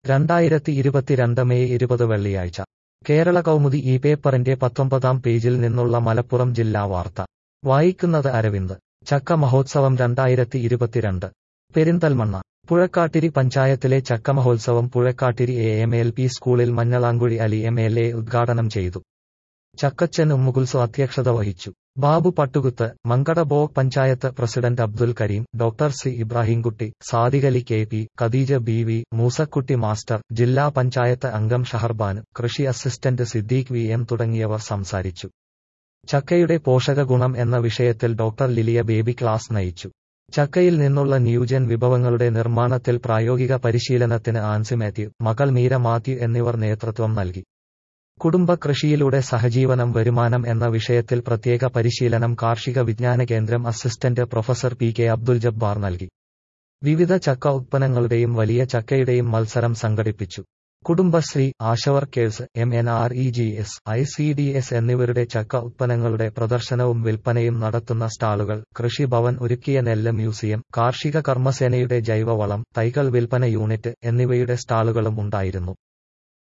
രണ്ടായിരത്തി ഇരുപത്തിരണ്ട് മെയ് ഇരുപത് വെള്ളിയാഴ്ച കേരള കൗമുദി ഈ പേപ്പറിന്റെ പത്തൊമ്പതാം പേജിൽ നിന്നുള്ള മലപ്പുറം ജില്ലാ വാർത്ത വായിക്കുന്നത് അരവിന്ദ് ചക്ക മഹോത്സവം രണ്ടായിരത്തി ഇരുപത്തിരണ്ട് പെരിന്തൽമണ്ണ പുഴക്കാട്ടിരി പഞ്ചായത്തിലെ ചക്ക മഹോത്സവം Puzhakkattiri A M L P സ്കൂളിൽ Manjalamkuzhi Ali M L A ഉദ്ഘാടനം ചെയ്തു ചക്കച്ചൻ ഉമ്മുകുൽസു അധ്യക്ഷത വഹിച്ചു Babu Pattukuthu Mankada block panchayat president Abdul Karim doctor C Ibrahimkutty Sadiqali K P Khadeeja B V Moosakutty master ജില്ലാ പഞ്ചായത്ത് അംഗം ഷഹർബാൻ കൃഷി അസിസ്റ്റന്റ് സിദ്ദീഖ് വി എം തുടങ്ങിയവർ സംസാരിച്ചു ചക്കയുടെ പോഷക ഗുണം എന്ന വിഷയത്തിൽ ഡോക്ടർ ലിലിയ ബേബി ക്ലാസ് നയിച്ചു ചക്കയിൽ നിന്നുള്ള ന്യൂജൻ വിഭവങ്ങളുടെ നിർമ്മാണത്തിൽ പ്രായോഗിക പരിശീലനത്തിന് ആൻസി മാത്യു മകൾ മീര മാത്യു എന്നിവർ നേതൃത്വം നൽകി കുടുംബ കൃഷിയിലൂടെ സഹജീവനം വരുമാനം എന്ന വിഷയത്തിൽ പ്രത്യേക പരിശീലനം കാർഷിക വിജ്ഞാന കേന്ദ്രം assistant professor P K Abdul Jabbar നൽകി വിവിധ ചക്ക ഉത്പന്നങ്ങളുടെയും വലിയ ചക്കയുടെയും മത്സരം സംഘടിപ്പിച്ചു Kudumbashree ASHA workers M N R E G S I C D S എന്നിവരുടെ ചക്ക ഉത്പന്നങ്ങളുടെ പ്രദർശനവും വിൽപ്പനയും നടത്തുന്ന സ്റ്റാളുകൾ കൃഷിഭവൻ ഒരുക്കിയ നെല്ല് മ്യൂസിയം കാർഷിക കർമ്മസേനയുടെ ജൈവവളം തൈകൾ വിൽപ്പന യൂണിറ്റ് എന്നിവയുടെ സ്റ്റാളുകളും ഉണ്ടായിരുന്നു